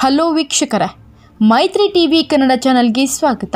hello ವೀಕ್ಷಕರೇ ಮೈತ್ರಿ TV Kannada ಚಾನೆಲ್ಗೆ ಸ್ವಾಗತ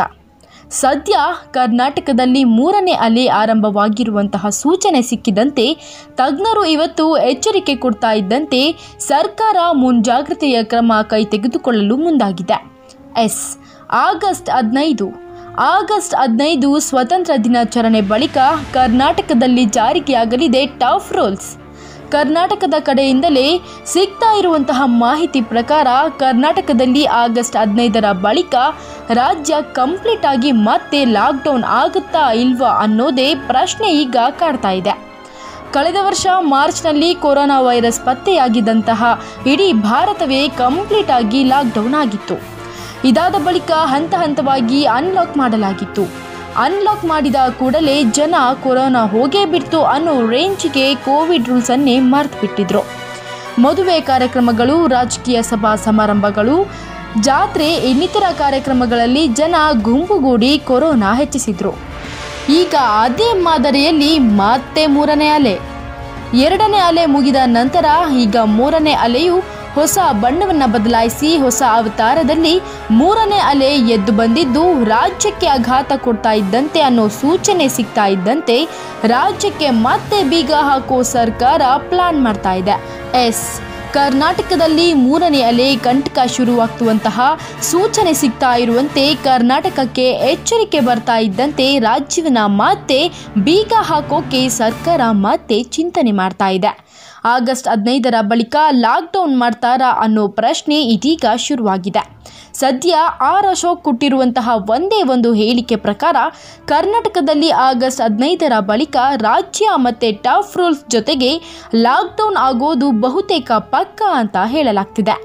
ಸದ್ಯ ಕರ್ನಾಟಕದಲ್ಲಿ ಮೂರನೇ ಅಲೆ ಆರಂಭವಾಗಿರುವಂತಹ ಸೂಚನೆ ಸಿಕ್ಕಿದಂತೆ ತಜ್ಞರು ಇವತ್ತು ಎಚ್ಚರಿಕೆ ಕೊಡ್ತಾ ಇದ್ದಂತೆ ಸರ್ಕಾರ ಮುಂಜಾಗ್ರತೆಯ ಕ್ರಮ ಕೈ ತೆಗೆದುಕೊಳ್ಳಲು ಮುಂದಾಗಿದೆ ಎಸ್ ಆಗಸ್ಟ್ ಹದಿನೈದು ಆಗಸ್ಟ್ ಹದಿನೈದು ಸ್ವತಂತ್ರ ದಿನಾಚರಣೆ ಬಳಿಕ ಕರ್ನಾಟಕದಲ್ಲಿ ಜಾರಿಗೆಯಾಗಲಿದೆ ಟಫ್ ರೂಲ್ಸ್ ಕರ್ನಾಟಕದ ಕಡೆಯಿಂದಲೇ ಸಿಗ್ತಾ ಇರುವಂತಹ ಮಾಹಿತಿ ಪ್ರಕಾರ ಕರ್ನಾಟಕದಲ್ಲಿ ಆಗಸ್ಟ್ ಹದಿನೈದರ ಬಳಿಕ ರಾಜ್ಯ ಕಂಪ್ಲೀಟ್ ಆಗಿ ಮತ್ತೆ ಲಾಕ್ಡೌನ್ ಆಗುತ್ತಾ ಇಲ್ವಾ ಅನ್ನೋದೇ ಪ್ರಶ್ನೆ ಈಗ ಕಾಡ್ತಾ ಇದೆ ಕಳೆದ ವರ್ಷ ಮಾರ್ಚ್ನಲ್ಲಿ ಕೊರೋನಾ ವೈರಸ್ ಪತ್ತೆಯಾಗಿದ್ದಂತಹ ಇಡೀ ಭಾರತವೇ ಕಂಪ್ಲೀಟ್ ಆಗಿ ಲಾಕ್ಡೌನ್ ಆಗಿತ್ತು ಇದಾದ ಬಳಿಕ ಹಂತ ಹಂತವಾಗಿ ಅನ್ಲಾಕ್ ಮಾಡಲಾಗಿತ್ತು ಅನ್ಲಾಕ್ ಮಾಡಿದ ಕೂಡಲೇ ಜನ ಕೊರೋನಾ ಹೋಗೇ ಬಿಡ್ತು ಅನ್ನೋ ರೇಂಜ್ಗೆ ಕೋವಿಡ್ ರೂಲ್ಸನ್ನೇ ಮರೆತು ಬಿಟ್ಟಿದ್ರು ಮದುವೆ ಕಾರ್ಯಕ್ರಮಗಳು ರಾಜಕೀಯ ಸಭಾ ಸಮಾರಂಭಗಳು ಜಾತ್ರೆ ಇನ್ನಿತರ ಕಾರ್ಯಕ್ರಮಗಳಲ್ಲಿ ಜನ ಗುಂಪುಗೂಡಿ ಕೊರೋನಾ ಹೆಚ್ಚಿಸಿದ್ರು ಈಗ ಅದೇ ಮಾದರಿಯಲ್ಲಿ ಮತ್ತೆ ಮೂರನೇ ಅಲೆ ಎರಡನೇ ಅಲೆ ಮುಗಿದ ನಂತರ ಈಗ ಮೂರನೇ ಅಲೆಯು ಹೊಸ ಬಣ್ಣವನ್ನು ಬದಲಾಯಿಸಿ ಹೊಸ ಅವತಾರದಲ್ಲಿ ಮೂರನೇ ಅಲೆ ಎದ್ದು ಬಂದಿದ್ದು ರಾಜ್ಯಕ್ಕೆ ಆಘಾತ ಕೊಡ್ತಾ ಇದ್ದಂತೆ ಅನ್ನೋ ಸೂಚನೆ ಸಿಗ್ತಾ ಇದ್ದಂತೆ ರಾಜ್ಯಕ್ಕೆ ಮತ್ತೆ ಬೀಗ ಹಾಕೋ ಸರ್ಕಾರ ಪ್ಲಾನ್ ಮಾಡ್ತಾ ಇದೆ ಎಸ್ ಕರ್ನಾಟಕದಲ್ಲಿ ಮೂರನೇ ಅಲೆ ಕಂಟಕ ಶುರುವಾಗ್ತುವಂತಹ ಸೂಚನೆ ಸಿಗ್ತಾ ಇರುವಂತೆ ಕರ್ನಾಟಕಕ್ಕೆ ಎಚ್ಚರಿಕೆ ಬರ್ತಾ ಇದ್ದಂತೆ ರಾಜ್ಯವನ್ನ ಮತ್ತೆ ಬೀಗ ಹಾಕೋಕೆ ಸರ್ಕಾರ ಮತ್ತೆ ಚಿಂತನೆ ಮಾಡ್ತಾ ಇದೆ ಆಗಸ್ಟ್ ಹದಿನೈದರ ಬಳಿಕ ಲಾಕ್ಡೌನ್ ಮಾಡ್ತಾರಾ ಅನ್ನೋ ಪ್ರಶ್ನೆ ಇದೀಗ ಶುರುವಾಗಿದೆ ಸದ್ಯ ಆರ್ ಅಶೋಕ್ ಕೊಟ್ಟಿರುವಂತಹ ಒಂದೇ ಒಂದು ಹೇಳಿಕೆ ಪ್ರಕಾರ ಕರ್ನಾಟಕದಲ್ಲಿ ಆಗಸ್ಟ್ ಹದಿನೈದರ ಬಳಿಕ ರಾಜ್ಯ ಮತ್ತು ಟಫ್ ರೂಲ್ಸ್ ಜೊತೆಗೆ ಲಾಕ್ಡೌನ್ ಆಗೋದು ಬಹುತೇಕ ಪಕ್ಕ ಅಂತ ಹೇಳಲಾಗ್ತಿದೆ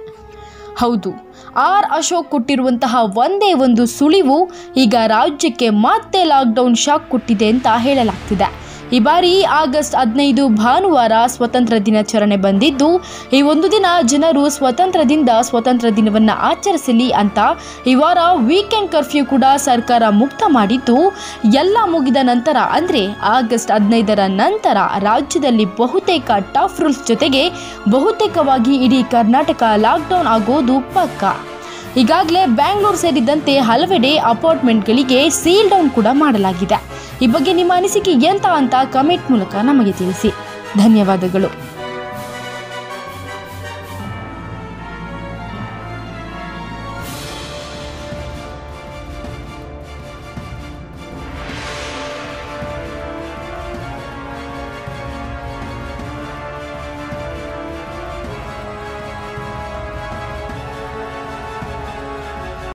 ಹೌದು ಆರ್ ಅಶೋಕ್ ಕೊಟ್ಟಿರುವಂತಹ ಒಂದೇ ಒಂದು ಸುಳಿವು ಈಗ ರಾಜ್ಯಕ್ಕೆ ಮತ್ತೆ ಲಾಕ್ಡೌನ್ ಶಾಕ್ ಕೊಟ್ಟಿದೆ ಅಂತ ಹೇಳಲಾಗ್ತಿದೆ ಈ ಬಾರಿ ಆಗಸ್ಟ್ ಹದಿನೈದು ಭಾನುವಾರ ಸ್ವತಂತ್ರ ದಿನಾಚರಣೆ ಬಂದಿದ್ದು ಈ ಒಂದು ದಿನ ಜನರು ಸ್ವತಂತ್ರದಿಂದ ಸ್ವತಂತ್ರ ದಿನವನ್ನು ಆಚರಿಸಲಿ ಅಂತ ಈ ವಾರ ವೀಕೆಂಡ್ ಕರ್ಫ್ಯೂ ಕೂಡ ಸರ್ಕಾರ ಮುಕ್ತ ಮಾಡಿದ್ದು ಎಲ್ಲ ಮುಗಿದ ನಂತರ ಅಂದರೆ ಆಗಸ್ಟ್ ಹದಿನೈದರ ನಂತರ ರಾಜ್ಯದಲ್ಲಿ ಬಹುತೇಕ ಟಫ್ ರೂಲ್ಸ್ ಜೊತೆಗೆ ಬಹುತೇಕವಾಗಿ ಇಡೀ ಕರ್ನಾಟಕ ಲಾಕ್ಡೌನ್ ಆಗೋದು ಪಕ್ಕ ಈಗಾಗಲೇ ಬ್ಯಾಂಗ್ಳೂರು ಸೇರಿದಂತೆ ಹಲವೆಡೆ ಅಪಾರ್ಟ್ಮೆಂಟ್ಗಳಿಗೆ ಸೀಲ್ ಡೌನ್ ಕೂಡ ಮಾಡಲಾಗಿದೆ ಈ ಬಗ್ಗೆ ನಿಮ್ಮ ಅನಿಸಿಕೆ ಎಂತ ಅಂತ ಕಮೆಂಟ್ ಮೂಲಕ ನಮಗೆ ತಿಳಿಸಿ ಧನ್ಯವಾದಗಳು